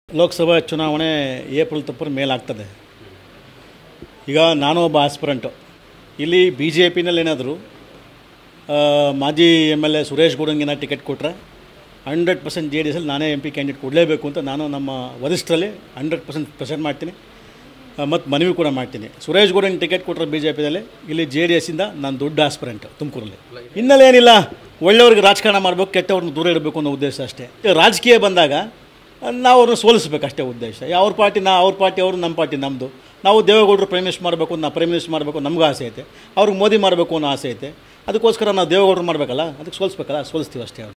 ಲೋಕಸಭಾ ಚುನಾವಣೆ ಏಪ್ರಿಲ್ ತಪ್ಪರ ಮೇಲಾಗ್ತದೆ ಈಗ ನಾನು ಒಬ್ಬ ಆಸ್ಪಿರೆಂಟು ಇಲ್ಲಿ ಬಿ ಜೆ ಪಿನಲ್ಲಿ ಏನಾದರೂ ಮಾಜಿ ಎಮ್ ಎಲ್ ಎ ಸುರೇಶ್ ಗೌಡಂಗಿನ ಟಿಕೆಟ್ ಕೊಟ್ಟರೆ ಹಂಡ್ರೆಡ್ ಪರ್ಸೆಂಟ್ ಜೆ ಡಿ ಎಸಲ್ಲಿ ನಾನೇ ಎಂ ಪಿ ಕ್ಯಾಂಡಿಡೇಟ್ ಕೊಡಲೇಬೇಕು ಅಂತ ನಾನು ನಮ್ಮ ವರಿಷ್ಠರಲ್ಲಿ ಹಂಡ್ರೆಡ್ ಪರ್ಸೆಂಟ್ ಪ್ರೆಸೆಂಟ್ ಮಾಡ್ತೀನಿ ಮತ್ತು ಮನವಿ ಕೂಡ ಮಾಡ್ತೀನಿ ಸುರೇಶ್ ಗೌಡಂಗೆ ಟಿಕೆಟ್ ಕೊಟ್ಟರೆ ಬಿ ಜೆ ಪಿದಲ್ಲಿ ಇಲ್ಲಿ ಜೆ ಡಿ ಎಸ್ಸಿಂದ ನಾನು ದೊಡ್ಡ ಆಸ್ಪಿರೆಂಟ್ ತುಮಕೂರಲ್ಲಿ ಹಿನ್ನೆಲೆ ಏನಿಲ್ಲ ಒಳ್ಳೆಯವ್ರಿಗೆ ರಾಜಕಾರಣ ಮಾಡಬೇಕು ಕೆಟ್ಟವ್ರನ್ನ ದೂರ ಇಡಬೇಕು ಅನ್ನೋ ಉದ್ದೇಶ ಅಷ್ಟೇ ಈಗ ರಾಜಕೀಯ ಬಂದಾಗ ನಾವು ಅವ್ರನ್ನ ಸೋಲಿಸ್ಬೇಕು ಅಷ್ಟೇ ಉದ್ದೇಶ ಅವ್ರ ಪಾರ್ಟಿ ನಾ ಅವ್ರ ಪಾರ್ಟಿ ಅವರು ನಮ್ಮ ಪಾರ್ಟಿ ನಮ್ಮದು ನಾವು ದೇವೇಗೌಡರು ಪ್ರೈಮ್ ಮಿನಿಸ್ಟರ್ ಮಾಡಬೇಕು ನಾ ಪ್ರೈಮ್ ಮಿನಿಸ್ಟರ್ ಮಾಡಬೇಕು ನಮಗೂ ಆಸೆ ಐತೆ ಅವ್ರಿಗೆ ಮೋದಿ ಮಾಡಬೇಕು ಅನ್ನೋ ಆಸೆ ಐತೆ ಅದಕ್ಕೋಸ್ಕರ ನಾವು ದೇವೇಗೌಡರು ಮಾಡಬೇಕಲ್ಲ ಅದಕ್ಕೆ ಸೋಲಿಸ್ಬೇಕಲ್ಲ ಸೋಲಿಸ್ತೀವಿ ಅಷ್ಟೇ